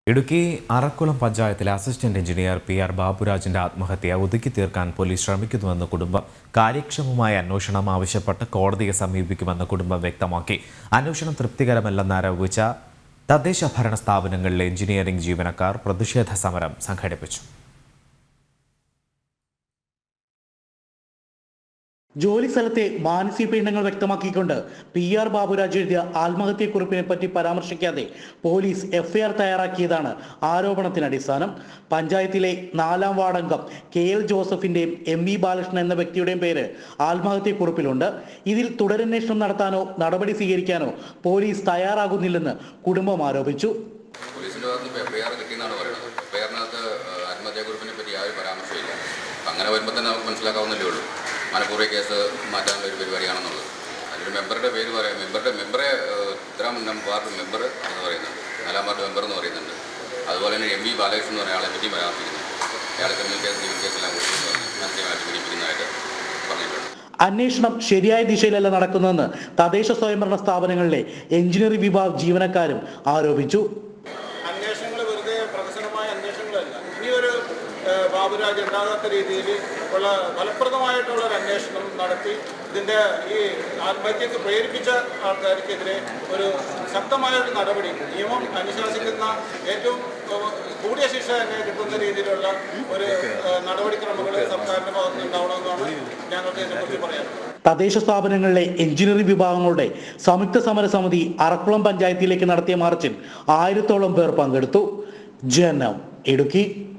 ഇടുക്കി അറക്കുളം പഞ്ചായത്തിലെ assistant engineer P R ബാബുരാജിന്റെ ആത്മഹത്യ ഒതുക്കി തീർക്കാൻ പോലീസ് ശ്രമിക്കുന്നുവെന്ന് കുടുംബം കാര്യക്ഷമമായ അന്വേഷണം ആവശ്യപ്പെട്ട് കോടതിയെ സമീപിക്കുമെന്ന് കുടുംബം വ്യക്തമാക്കി അന്വേഷണം തൃപ്തികരമല്ലെന്ന് ആരോപിച്ച തദ്ദേശ ഭരണ സ്ഥാപനങ്ങളിലെ എഞ്ചിനീയറിംഗ് ജീവനക്കാർ പ്രതിഷേധ സമരം സംഘടിപ്പിച്ചു ജോലി സ്ഥലത്തെ മാനസിക പീഡനങ്ങൾ വ്യക്തമാക്കിക്കൊണ്ട് പി ആർ ബാബുരാജ് എഴുതിയ ആത്മഹത്യക്കുറിപ്പിനെ പറ്റി പരാമർശിക്കാതെ പോലീസ് എഫ്ഐആർ തയ്യാറാക്കിയതാണ് ആരോപണത്തിന് അടിസ്ഥാനം പഞ്ചായത്തിലെ നാലാം വാർഡംഗം കെ എൽ ജോസഫിന്റെയും എം ഇ ബാലകൃഷ്ണൻ എന്ന വ്യക്തിയുടെയും പേര് ആത്മഹത്യക്കുറിപ്പിലുണ്ട് ഇതിൽ തുടരന്വേഷണം നടത്താനോ നടപടി സ്വീകരിക്കാനോ പോലീസ് തയ്യാറാകുന്നില്ലെന്ന് കുടുംബം ആരോപിച്ചു പോലീസിൻ്റെ ഭാഗത്ത് ഇപ്പോൾ എഫ് ഐ ആർ കിട്ടിയെന്നാണ് പറയുന്നത് എഫ് ഐ ആറിനകത്ത് ആത്മഹത്യാക്കുറിപ്പിനെ പറ്റി യാതൊരു പരാമർശമില്ല അപ്പം അങ്ങനെ വരുമ്പോൾ തന്നെ നമുക്ക് മനസ്സിലാക്കാവുന്നല്ലേ ഉള്ളൂ മനഃപൂർവ്വ കേസ് മാറ്റാനുള്ള ഒരു പരിപാടിയാണെന്നുള്ളത് അതിലൊരു മെമ്പറുടെ പേര് പറയാം മെമ്പറുടെ മെമ്പറെ ഏഹ്, ഇത്രാം നം- വാർഡ് മെമ്പർ എന്ന് പറയുന്നുണ്ട് നാലാം വാർഡ് മെമ്പർ എന്ന് പറയുന്നുണ്ട് അതുപോലെ തന്നെ എം വി ബാലകൃഷ്ണൻ എന്ന് പറയുന്ന ആളെ പറ്റി പരാമർശിക്കുന്നു അയാൾ ക്രിമിനൽ കേസ് സിവിൽ കേസെല്ലാം കൊടുത്തു മാനസികമായിട്ട് പീഡിപ്പിക്കുന്നതായിട്ട് പറഞ്ഞിട്ടുണ്ട് അന്വേഷണം ശരിയായ ദിശയിലല്ല നടക്കുന്നതെന്ന് തദ്ദേശ സ്വയംഭരണ സ്ഥാപനങ്ങളിലെ എഞ്ചിനീയറിംഗ് വിഭാഗം ജീവനക്കാരും ആരോപിച്ചു അന്വേഷണങ്ങൾ വെറുതെ പ്രഹസനമായ അന്വേഷണങ്ങളല്ല ഇനിയൊരു ഏഹ്, ബാബുരാജ് ഉണ്ടാകാത്ത രീതിയിൽ ഉള്ള ഫലപ്രദമായിട്ടുള്ള ഒരു അന്വേഷണം നടത്തി ഇതിൻ്റെ ഈ ആത്മഹത്യക്ക് പ്രേരിപ്പിച്ച ആൾക്കാർക്കെതിരെ ഒരു ശക്തമായ ഒരു നടപടി നിയമം അനുശാസിക്കുന്ന ഏറ്റവും ഏഹ്, കൂടിയ ശിക്ഷ തന്നെ കിട്ടുന്ന രീതിയിലുള്ള ഒരു ഏഹ്, നടപടിക്രമങ്ങൾ സർക്കാരിൻ്റെ ഭാഗത്ത് ഉണ്ടാവണമെന്നാണ് ഞങ്ങൾക്ക് ഇതിനെക്കുറിച്ച് പറയാനുള്ളത് തദ്ദേശ സ്ഥാപനങ്ങളിലെ എഞ്ചിനീയറിംഗ് വിഭാഗങ്ങളുടെ സംയുക്ത സമര സമിതി അറക്കുളം പഞ്ചായത്തിലേക്ക് നടത്തിയ മാർച്ചിൽ ആയിരത്തോളം പേർ പങ്കെടുത്തു ജനം ഇടുക്കി